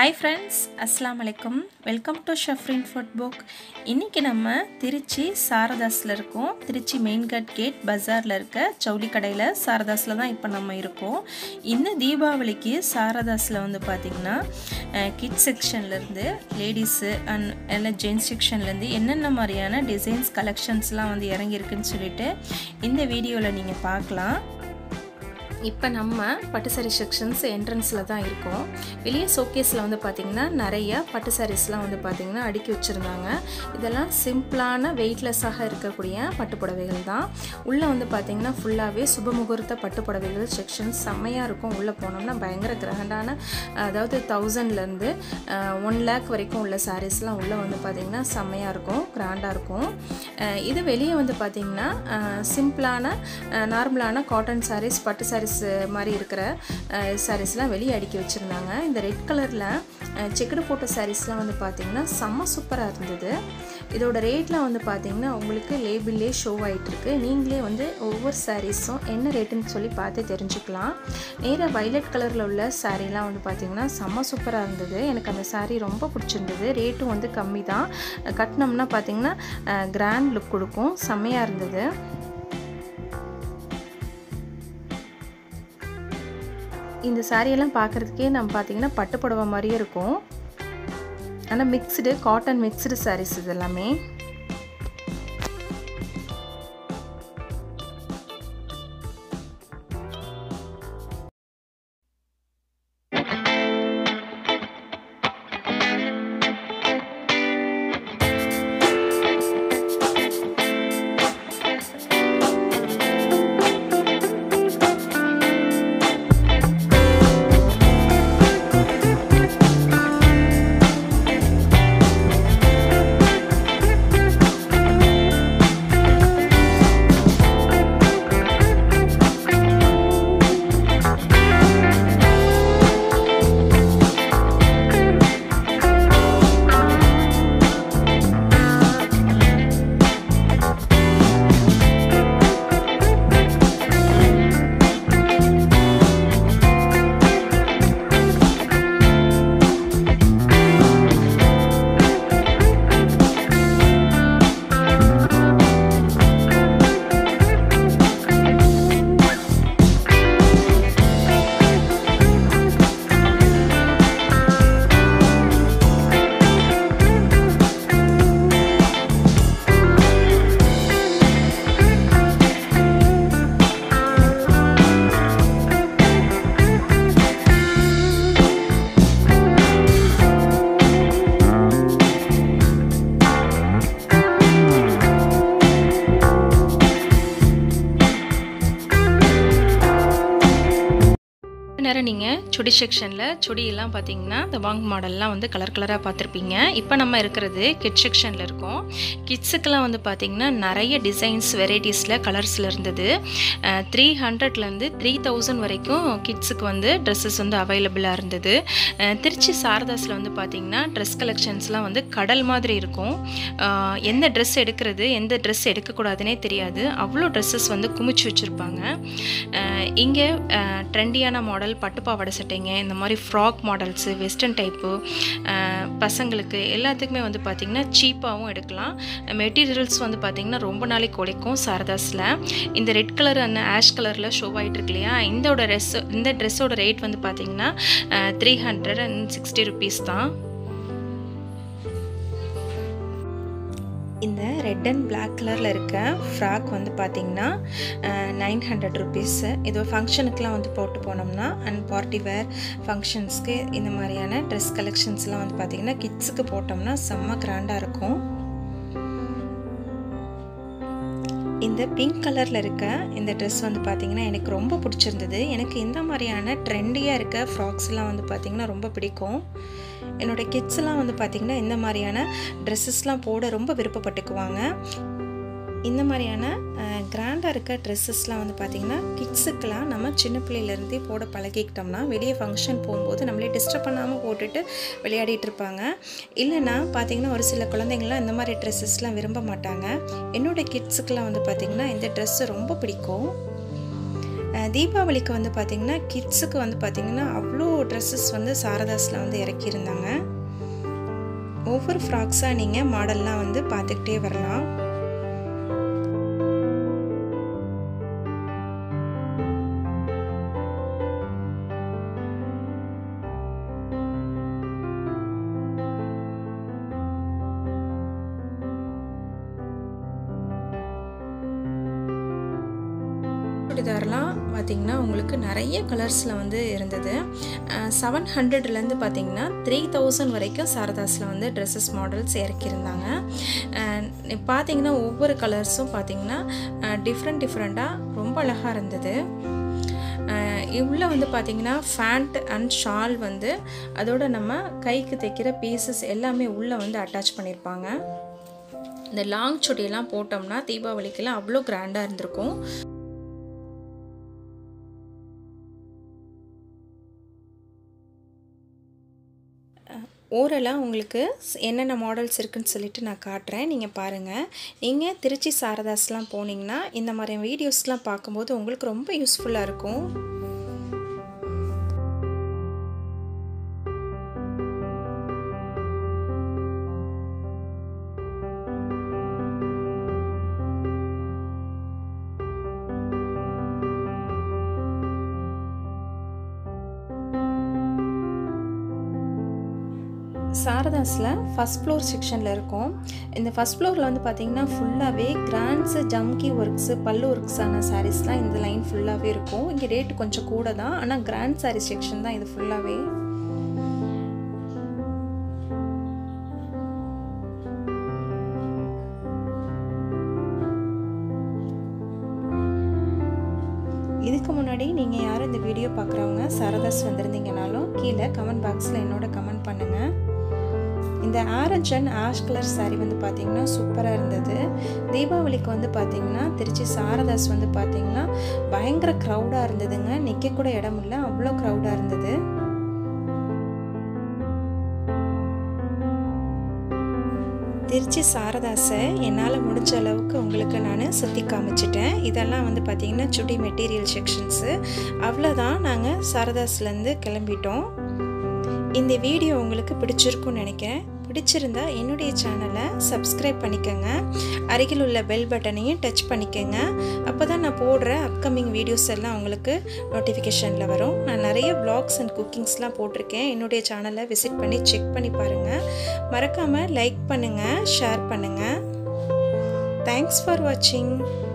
hi friends அஸ்லாம் வலைக்கம் welcome to Shafrin food book இன்றைக்கி நம்ம திருச்சி சாரதாஸில் இருக்கோம் திருச்சி மெயின்கட் கேட் பஜாரில் இருக்க ஜவுளி கடையில் சாரதாஸில் தான் இப்போ நம்ம இருக்கோம் இந்த தீபாவளிக்கு சாரதாஸில் வந்து பார்த்திங்கன்னா கிட் செக்ஷன்லேருந்து லேடிஸு அண்ட் எல்லாம் ஜென்ஸ் செக்ஷன்லேருந்து என்னென்ன மாதிரியான டிசைன்ஸ் கலெக்ஷன்ஸ்லாம் வந்து இறங்கியிருக்குன்னு சொல்லிட்டு இந்த வீடியோவில் நீங்கள் பார்க்கலாம் இப்போ நம்ம பட்டு சாரீ செக்ஷன்ஸ் என்ட்ரன்ஸில் தான் இருக்கோம் வெளியே ஷோகேஸில் வந்து பார்த்திங்கன்னா நிறைய பட்டு சாரீஸ்லாம் வந்து பார்த்திங்கன்னா அடுக்கி வச்சுருந்தாங்க இதெல்லாம் சிம்பிளான வெயிட்லெஸ்ஸாக இருக்கக்கூடிய பட்டு புடவைகள் தான் உள்ளே வந்து பார்த்திங்கன்னா ஃபுல்லாகவே சுபமுகூர்த்த பட்டு புடவைகள் செக்ஷன்ஸ் செம்மையாக இருக்கும் உள்ளே போனோம்னா பயங்கர கிராண்டான அதாவது தௌசண்ட்லேருந்து ஒன் லேக் வரைக்கும் உள்ள சாரீஸ்லாம் உள்ளே வந்து பார்த்திங்கன்னா செம்மையாக இருக்கும் கிராண்டாக இருக்கும் இது வெளியே வந்து பார்த்திங்கன்னா சிம்பிளான நார்மலான காட்டன் சாரீஸ் பட்டு சாரீஸ் சாரீஸ் மாதிரி இருக்கிற சாரீஸ்லாம் வெளியே அடுக்கி வச்சுருந்தாங்க இந்த ரெட் கலரில் செக்குடு போட்ட சாரீஸ்லாம் வந்து பார்த்திங்கன்னா செம்ம சூப்பராக இருந்தது இதோட ரேட்லாம் வந்து பார்த்திங்கன்னா உங்களுக்கு லேபிள்லே ஷோ ஆகிட்டுருக்கு நீங்களே வந்து ஒவ்வொரு சாரீஸும் என்ன ரேட்டுன்னு சொல்லி பார்த்து தெரிஞ்சுக்கலாம் நேராக வைலட் கலரில் உள்ள சாரீலாம் வந்து பார்த்திங்கன்னா செம்ம சூப்பராக இருந்தது எனக்கு அந்த சாரீ ரொம்ப பிடிச்சிருந்தது ரேட்டும் வந்து கம்மி தான் கட்டினோம்னா பார்த்திங்கன்னா கிராண்ட் லுக் கொடுக்கும் செம்மையாக இருந்தது இந்த சாரியெல்லாம் பார்க்குறதுக்கே நம்ம பார்த்திங்கன்னா பட்டு புடவை மாதிரியே இருக்கும் ஆனால் மிக்ஸ்டு காட்டன் மிக்ஸ்டு சாரீஸ் இது எல்லாமே நேரம் நீங்கள் சுடி செக்ஷனில் சுடியெல்லாம் பார்த்தீங்கன்னா இந்த வாங் மாடல்லாம் வந்து கலர் கலராக பார்த்துருப்பீங்க இப்போ நம்ம இருக்கிறது கிட் செக்ஷனில் இருக்கோம் கிட்ஸுக்கெல்லாம் வந்து பார்த்திங்கன்னா நிறைய டிசைன்ஸ் வெரைட்டிஸில் கலர்ஸில் இருந்தது த்ரீ ஹண்ட்ரட்லேருந்து த்ரீ தௌசண்ட் வரைக்கும் கிட்ஸுக்கு வந்து ட்ரெஸ்ஸஸ் வந்து அவைலபிளாக இருந்தது திருச்சி சாரதாஸில் வந்து பார்த்திங்கன்னா ட்ரெஸ் கலெக்ஷன்ஸ்லாம் வந்து கடல் மாதிரி இருக்கும் எந்த ட்ரெஸ் எடுக்கிறது எந்த ட்ரெஸ் எடுக்கக்கூடாதுன்னே தெரியாது அவ்வளோ ட்ரெஸ்ஸஸ் வந்து குமிச்சு வச்சுருப்பாங்க இங்கே ட்ரெண்டியான மாடல் பட்டு பாவாடை சட்டைங்க இந்த மாதிரி ஃப்ராக் மாடல்ஸு வெஸ்டர்ன் டைப்பு பசங்களுக்கு எல்லாத்துக்குமே வந்து பார்த்திங்கன்னா சீப்பாகவும் எடுக்கலாம் மெட்டீரியல்ஸ் வந்து பார்த்திங்கன்னா ரொம்ப நாளைக்கு உழைக்கும் சாரதாஸில் இந்த ரெட் கலர் அந்த ஆஷ் கலரில் ஷோ ஆகிட்டு இருக்கு இல்லையா இந்தோட ட்ரெஸ் இந்த ட்ரெஸ்ஸோட ரேட் வந்து பார்த்திங்கன்னா three hundred and sixty rupees தான் இந்த ரெட் அண்ட் பிளாக் கலரில் இருக்க ஃப்ராக் வந்து பார்த்திங்கன்னா நைன் ஹண்ட்ரட் ருபீஸு இது ஃபங்க்ஷனுக்குலாம் வந்து போட்டு போனோம்னா அண்ட் பார்ட்டி வேர் ஃபங்க்ஷன்ஸ்க்கு இந்த மாதிரியான ட்ரெஸ் கலெக்ஷன்ஸ்லாம் வந்து பார்த்திங்கன்னா கிட்ஸுக்கு போட்டோம்னா செம்ம கிராண்டாக இருக்கும் இந்த பிங்க் கலரில் இருக்க இந்த ட்ரெஸ் வந்து பார்த்திங்கன்னா எனக்கு ரொம்ப பிடிச்சிருந்தது எனக்கு இந்த மாதிரியான ட்ரெண்டியாக இருக்க ஃப்ராக்ஸ்லாம் வந்து பார்த்திங்கன்னா ரொம்ப பிடிக்கும் என்னோடய கிட்ஸ்லாம் வந்து பார்த்திங்கன்னா இந்த மாதிரியான ட்ரெஸ்ஸஸ்லாம் போட ரொம்ப விருப்பப்பட்டுக்குவாங்க இந்த மாதிரியான கிராண்டாக இருக்க ட்ரெஸ்ஸஸ்லாம் வந்து பார்த்திங்கன்னா கிட்ஸுக்கெலாம் நம்ம சின்ன பிள்ளையிலேருந்தே போட பழகிக்கிட்டோம்னா வெளியே ஃபங்க்ஷன் போகும்போது நம்மளே டிஸ்டர்ப் பண்ணாமல் போட்டுட்டு விளையாடிட்டு இருப்பாங்க இல்லைன்னா பார்த்திங்கன்னா ஒரு சில குழந்தைங்களாம் இந்த மாதிரி ட்ரெஸ்ஸஸ்லாம் விரும்ப மாட்டாங்க என்னோடய கிட்ஸுக்கெலாம் வந்து பார்த்திங்கன்னா இந்த ட்ரெஸ்ஸு ரொம்ப பிடிக்கும் தீபாவளிக்கு வந்து பார்த்திங்கன்னா கிட்ஸுக்கு வந்து பார்த்திங்கன்னா அவ்வளோ ட்ரெஸ்ஸஸ் வந்து சாரதாஸில் வந்து இறக்கியிருந்தாங்க ஒவ்வொரு ஃப்ராக்ஸாக நீங்கள் மாடல்லாம் வந்து பார்த்துக்கிட்டே வரலாம் சுடிதார்லாம் பார்த்திங்கன்னா உங்களுக்கு நிறைய கலர்ஸில் வந்து இருந்தது செவன் ஹண்ட்ரட்லேருந்து பார்த்திங்கன்னா த்ரீ தௌசண்ட் வரைக்கும் சாரதாஸில் வந்து ட்ரெஸ்ஸஸ் மாடல்ஸ் இறக்கியிருந்தாங்க பார்த்திங்கன்னா ஒவ்வொரு கலர்ஸும் பார்த்திங்கன்னா டிஃப்ரெண்ட் டிஃப்ரெண்ட்டாக ரொம்ப அழகாக இருந்தது இவ்வளோ வந்து பார்த்திங்கன்னா ஃபேண்ட் அண்ட் ஷால் வந்து அதோட நம்ம கைக்கு தைக்கிற பீசஸ் எல்லாமே உள்ளே வந்து அட்டாச் பண்ணியிருப்பாங்க இந்த லாங் சுடியெல்லாம் போட்டோம்னா தீபாவளிக்கெல்லாம் அவ்வளோ கிராண்டாக இருந்திருக்கும் ஓரலாக உங்களுக்கு என்னென்ன மாடல்ஸ் இருக்குதுன்னு சொல்லிட்டு நான் காட்டுறேன் நீங்கள் பாருங்கள் நீங்கள் திருச்சி சாரதாஸ்லாம் போனீங்கன்னா இந்த மாதிரி வீடியோஸ்லாம் பார்க்கும்போது உங்களுக்கு ரொம்ப யூஸ்ஃபுல்லாக இருக்கும் சாரதாஸில் ஃபஸ்ட் ஃப்ளோர் செக்ஷனில் இருக்கும் இந்த ஃபஸ்ட் ஃப்ளோரில் வந்து பார்த்திங்கன்னா ஃபுல்லாகவே கிராண்ட்ஸு ஜம்கி ஒர்க்ஸு பல்லு ஒர்க்ஸான சாரீஸ்லாம் இந்த லைன் ஃபுல்லாகவே இருக்கும் இங்கே ரேட்டு கொஞ்சம் கூட தான் ஆனால் கிராண்ட் சாரீ செக்ஷன் தான் இது ஃபுல்லாகவே இதுக்கு முன்னாடி நீங்கள் யாரும் இந்த வீடியோ பார்க்குறவங்க சரதாஸ் வந்திருந்தீங்கனாலும் கீழே கமெண்ட் பாக்ஸில் என்னோட கமெண்ட் பண்ணுங்கள் இந்த orange and ash colour sari வந்து பார்த்திங்கன்னா சூப்பராக இருந்தது தீபாவளிக்கு வந்து பார்த்திங்கன்னா திருச்சி சாரதாஸ் வந்து பார்த்திங்கன்னா பயங்கர க்ரௌடாக இருந்ததுங்க நிற்க கூட இடம் இல்லை அவ்வளோ க்ரௌடாக இருந்தது திருச்சி சாரதாஸை என்னால் முடிஞ்ச அளவுக்கு உங்களுக்கு நான் சுற்றி காமிச்சிட்டேன் இதெல்லாம் வந்து பார்த்திங்கன்னா சுடி மெட்டீரியல் செக்ஷன்ஸு அவ்வளோதான் நாங்கள் சாரதாஸ்லேருந்து கிளம்பிட்டோம் இந்த வீடியோ உங்களுக்கு பிடிச்சிருக்குன்னு நினைக்கிறேன் பிடிச்சிருந்தா என்னுடைய சேனலை சப்ஸ்கிரைப் பண்ணிக்கோங்க அருகில் உள்ள பெல் பட்டனையும் டச் பண்ணிக்கோங்க அப்போ தான் நான் போடுற அப்கமிங் வீடியோஸ் எல்லாம் உங்களுக்கு நோட்டிஃபிகேஷனில் வரும் நான் நிறைய ப்ளாக்ஸ் அண்ட் குக்கிங்ஸ்லாம் போட்டிருக்கேன் என்னுடைய சேனலை விசிட் பண்ணி செக் பண்ணி பாருங்கள் மறக்காமல் லைக் பண்ணுங்கள் ஷேர் பண்ணுங்கள் தேங்க்ஸ் ஃபார் வாட்சிங்